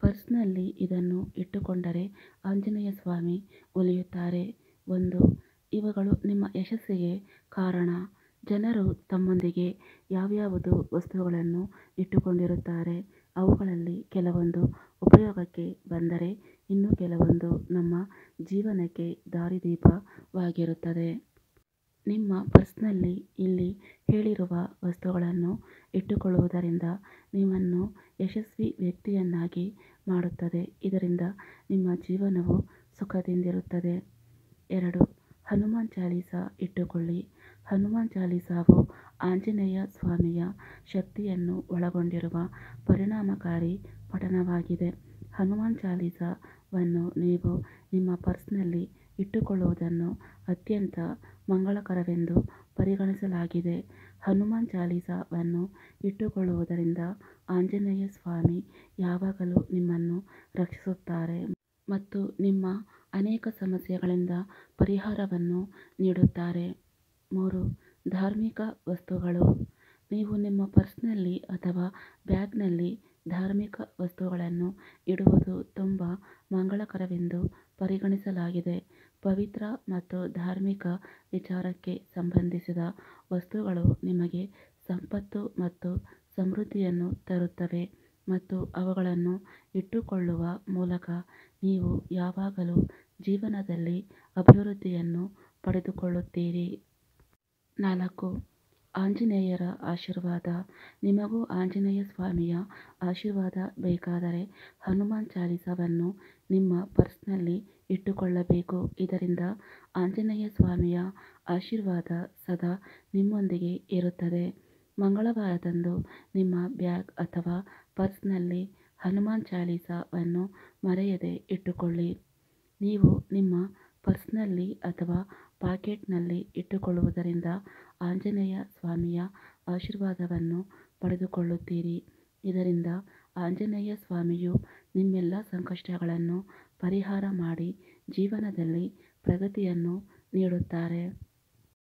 ಪರ್ಸ್ನಲ್ಲಿ ಇದನ್ನು ಇಟ್ಟುಕೊಂಡರೆ ಆಂಜನೇಯ ಸ್ವಾಮಿ ಒಲಿಯುತ್ತಾರೆ ಒಂದು ಇವುಗಳು ನಿಮ್ಮ ಯಶಸ್ಸಿಗೆ ಕಾರಣ ಜನರು ತಮ್ಮೊಂದಿಗೆ ಯಾವ್ಯಾವುದು ವಸ್ತುಗಳನ್ನು ಇಟ್ಟುಕೊಂಡಿರುತ್ತಾರೆ ಅವುಗಳಲ್ಲಿ ಕೆಲವೊಂದು ಉಪಯೋಗಕ್ಕೆ ಬಂದರೆ ಇನ್ನು ಕೆಲವೊಂದು ನಮ್ಮ ಜೀವನಕ್ಕೆ ದಾರಿದೀಪವಾಗಿರುತ್ತದೆ ನಿಮ್ಮ ಪರ್ಸ್ನಲ್ಲಿ ಇಲ್ಲಿ ಹೇಳಿರುವ ವಸ್ತುಗಳನ್ನು ಇಟ್ಟುಕೊಳ್ಳುವುದರಿಂದ ನಿಮ್ಮನ್ನು ಯಶಸ್ವಿ ವ್ಯಕ್ತಿಯನ್ನಾಗಿ ಮಾಡುತ್ತದೆ ಇದರಿಂದ ನಿಮ್ಮ ಜೀವನವು ಸುಖದಿಂದಿರುತ್ತದೆ ಎರಡು ಹನುಮಾನ್ ಚಾಲೀಸ ಇಟ್ಟುಕೊಳ್ಳಿ ಹನುಮಾನ್ ಚಾಲೀಸವು ಆಂಜನೇಯ ಸ್ವಾಮಿಯ ಶಕ್ತಿಯನ್ನು ಒಳಗೊಂಡಿರುವ ಪರಿಣಾಮಕಾರಿ ಪಠಣವಾಗಿದೆ ಹನುಮಾನ್ ಚಾಲೀಸವನ್ನು ನೀವು ನಿಮ್ಮ ಪರ್ಸ್ನಲ್ಲಿ ಇಟ್ಟುಕೊಳ್ಳುವುದನ್ನು ಅತ್ಯಂತ ಮಂಗಳಕರವೆಂದು ಪರಿಗಣಿಸಲಾಗಿದೆ ಹನುಮಾನ್ ಚಾಲೀಸವನ್ನು ಇಟ್ಟುಕೊಳ್ಳುವುದರಿಂದ ಆಂಜನೇಯ ಸ್ವಾಮಿ ಯಾವಾಗಲೂ ನಿಮ್ಮನ್ನು ರಕ್ಷಿಸುತ್ತಾರೆ ಮತ್ತು ನಿಮ್ಮ ಅನೇಕ ಸಮಸ್ಯೆಗಳಿಂದ ಪರಿಹಾರವನ್ನು ನೀಡುತ್ತಾರೆ ಮೂರು ಧಾರ್ಮಿಕ ವಸ್ತುಗಳು ನೀವು ನಿಮ್ಮ ಪರ್ಸ್ನಲ್ಲಿ ಅಥವಾ ಬ್ಯಾಗ್ನಲ್ಲಿ ಧಾರ್ಮಿಕ ವಸ್ತುಗಳನ್ನು ಇಡುವುದು ತುಂಬ ಮಂಗಳಕರವೆಂದು ಪರಿಗಣಿಸಲಾಗಿದೆ ಪವಿತ್ರ ಮತ್ತು ಧಾರ್ಮಿಕ ವಿಚಾರಕ್ಕೆ ಸಂಬಂಧಿಸಿದ ವಸ್ತುಗಳು ನಿಮಗೆ ಸಂಪತ್ತು ಮತ್ತು ಸಮೃದ್ಧಿಯನ್ನು ತರುತ್ತವೆ ಮತ್ತು ಅವುಗಳನ್ನು ಇಟ್ಟುಕೊಳ್ಳುವ ಮೂಲಕ ನೀವು ಯಾವಾಗಲೂ ಜೀವನದಲ್ಲಿ ಅಭಿವೃದ್ಧಿಯನ್ನು ಪಡೆದುಕೊಳ್ಳುತ್ತೀರಿ ನಾಲ್ಕು ಆಂಜನೇಯರ ಆಶೀರ್ವಾದ ನಿಮಗೂ ಆಂಜನೇಯ ಸ್ವಾಮಿಯ ಆಶೀರ್ವಾದ ಬೇಕಾದರೆ ಹನುಮಾನ್ ಚಾಲೀಸವನ್ನು ನಿಮ್ಮ ಪರ್ಸ್ನಲ್ಲಿ ಇಟ್ಟುಕೊಳ್ಳಬೇಕು ಇದರಿಂದ ಆಂಜನೇಯ ಸ್ವಾಮಿಯ ಆಶೀರ್ವಾದ ಸದಾ ನಿಮ್ಮೊಂದಿಗೆ ಇರುತ್ತದೆ ಮಂಗಳವಾರದಂದು ನಿಮ್ಮ ಬ್ಯಾಗ್ ಅಥವಾ ಪರ್ಸ್ನಲ್ಲಿ ಹನುಮಾನ್ ಚಾಲೀಸವನ್ನು ಮರೆಯದೆ ಇಟ್ಟುಕೊಳ್ಳಿ ನೀವು ನಿಮ್ಮ ಪರ್ಸ್ನಲ್ಲಿ ಅಥವಾ ಪಾಕೆಟ್ನಲ್ಲಿ ಇಟ್ಟುಕೊಳ್ಳುವುದರಿಂದ ಆಂಜನೇಯ ಸ್ವಾಮಿಯ ಆಶೀರ್ವಾದವನ್ನು ಪಡೆದುಕೊಳ್ಳುತ್ತೀರಿ ಇದರಿಂದ ಆಂಜನೇಯ ಸ್ವಾಮಿಯು ನಿಮ್ಮೆಲ್ಲ ಸಂಕಷ್ಟಗಳನ್ನು ಪರಿಹಾರ ಮಾಡಿ ಜೀವನದಲ್ಲಿ ಪ್ರಗತಿಯನ್ನು ನೀಡುತ್ತಾರೆ